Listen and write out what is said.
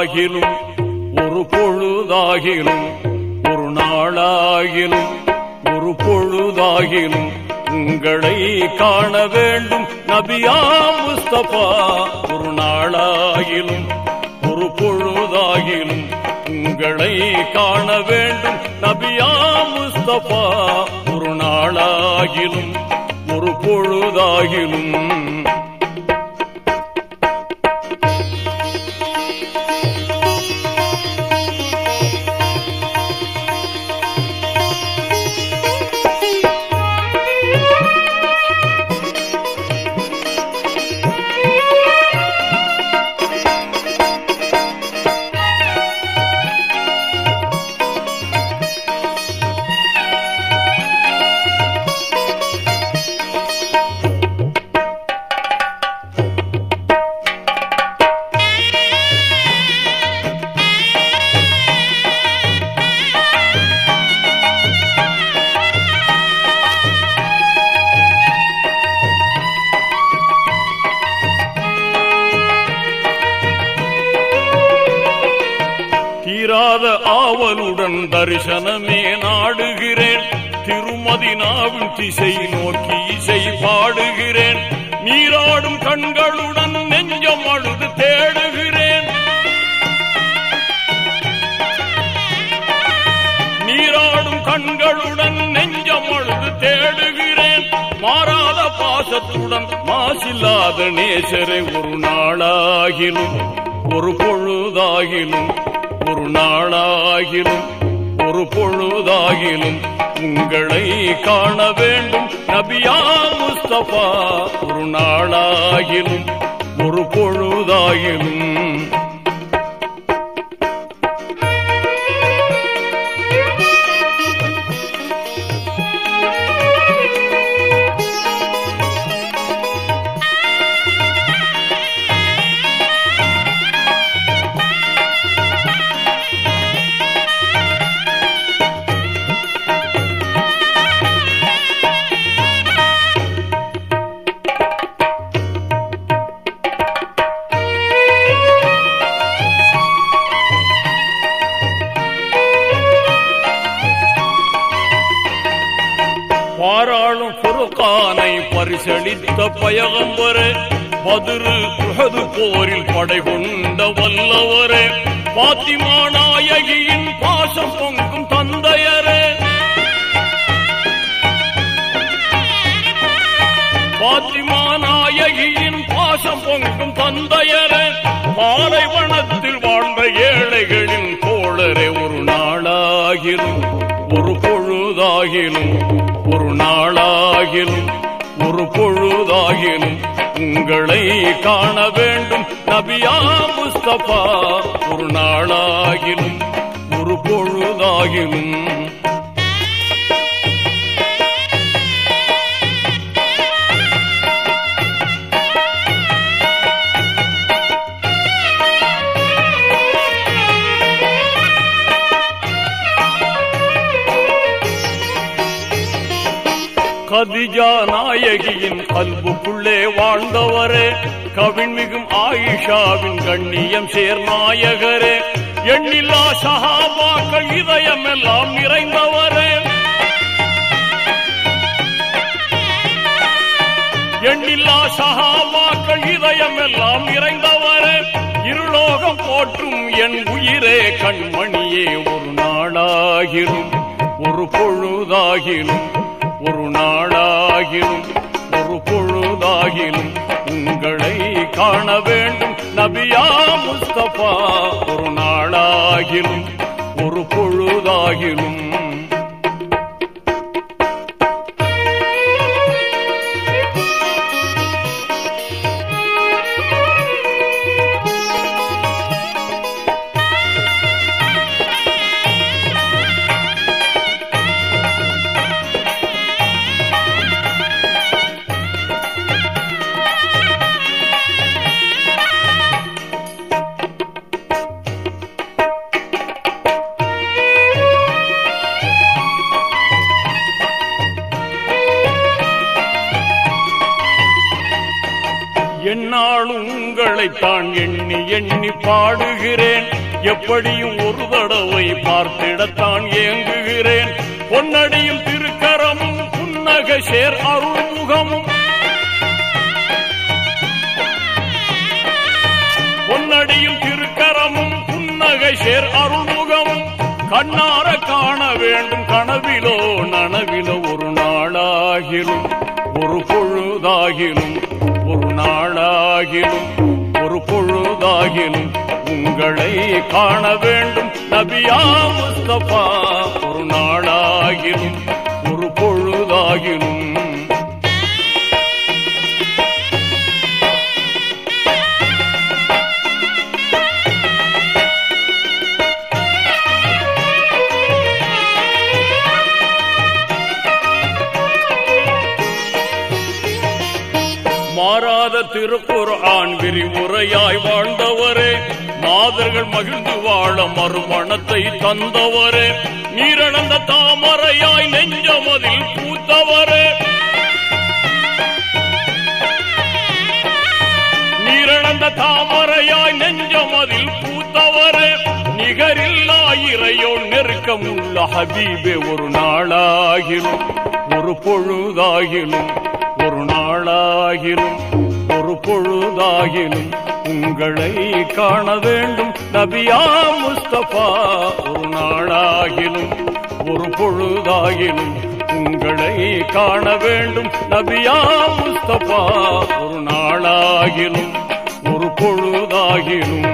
நாளாகிலும் ஒரு பொழுதாகிலும் ஒரு நாளாகிலும் ஒரு பொழுதாகிலும் உங்களை காண வேண்டும் நபியா முஸ்தபா ஒரு நாளாகிலும் ஒரு பொழுதாகிலும் உங்களை காண வேண்டும் நபியா முஸ்தபா ஒரு நாளாகிலும் ஒரு பொழுதாகிலும் தீராத ஆவலுடன் தரிசனமே நாடுகிறேன் திருமதினாவின் திசை நோக்கி இசை பாடுகிறேன் நீராடும் கண்களுடன் நெஞ்சம் அழுது தேடுகிறேன் நீராடும் கண்களுடன் நெஞ்சம் அழுது தேடுகிறேன் மாறாத பாசத்துடன் மாசில்லாத நேசரை ஒரு நாளாகிலும் ஒரு பொழுதாகிலும் ஒரு நாளாகிலும் ஒரு பொழுதாகிலும் உங்களை காண வேண்டும் நபியா முஸ்தபா ஒரு நாளாகிலும் ஒரு பொழுதாகிலும் பாராளும் புறக்கானை பரிசளித்த பயகம்பரே பதிரு உஹது போரில் படை கொண்ட வல்லவரே பாத்திமா நாயகியின் பாசம் பொங்கும் தந்தையரே பாத்திமா நாயகியின் பாசம் பொங்கும் தந்தையரே பாலைவனத்தில் வாழ்ந்த ஏழைகளின் தோழரே ஒரு நாளாகிலும் ஒரு பொழுதாகிலும் ஒரு நாளாகிலும் ஒரு பொழுதாகிலும் உங்களை காண வேண்டும் நபியா முஸ்தபா ஒரு நாளாகிலும் ஒரு பொழுதாகிலும் கதிஜா நாயகியின் கல்புக்குள்ளே வாழ்ந்தவரே கவின்மிகும் ஆயிஷாவின் கண்ணியம் சேர் நாயகரே எண்ணில்லா சஹாபாக்கள் இதயம் எல்லாம் நிறைந்தவரே எண்ணில்லா சஹாபாக்கள் இதயம் எல்லாம் நிறைந்தவரே இருலோகம் போற்றும் என் உயிரே கண்மணியே ஒரு நாளாகிலும் ஒரு பொழுதாகிலும் ஒரு நாளாகிலும் ஒரு பொழுதாகிலும் உங்களை காண வேண்டும் நபியா முஸ்தபா ஒரு நாளாகிலும் ஒரு பொழுதாகிலும் என்னாலும் உங்களைத்தான் எண்ணி எண்ணி பாடுகிறேன் எப்படியும் ஒரு தடவை பார்த்திடத்தான் ஏங்குகிறேன் பொன்னடியும் திருக்கரமும் புன்னக சேர் அருள்முகமும் பொன்னடியும் திருக்கரமும் புன்னகை சேர் அருள்முகமும் கண்ணார காண வேண்டும் கனவிலோ நனவிலோ ஒரு நாளாகிலும் ஒரு பொழுதாகிலும் ஒரு நாளாகிலும் ஒரு பொழுதாகிலும் உங்களை காண வேண்டும் நபியா முஸ்தபா ஒரு நாளாகிலும் ஒரு பொழுதாகிலும் மாறாத திருக்குர்ஆன் விரிவுரையாய் வாழ்ந்தவரே மாதர்கள் மகிழ்ந்து வாழ மறுமணத்தை தந்தவரே நீரளந்த தாமரையாய் நெஞ்சமதில் பூத்தவரே நீரளந்த தாமரையாய் நெஞ்சமதில் பூத்தவரே நிகரில்லா இறையோ நெருக்கமுள்ள ஹபீபே ஒரு நாளாகிலும் ஒரு பொழுதாகிலும் ஒரு நாளாகிலும் ஒரு பொழுதாகிலும் உங்களை காண வேண்டும் நபியா முஸ்தபா ஒரு நாளாகிலும் ஒரு பொழுதாகிலும் உங்களை காண வேண்டும் நபியா முஸ்தபா ஒரு நாளாகிலும் ஒரு பொழுதாகிலும்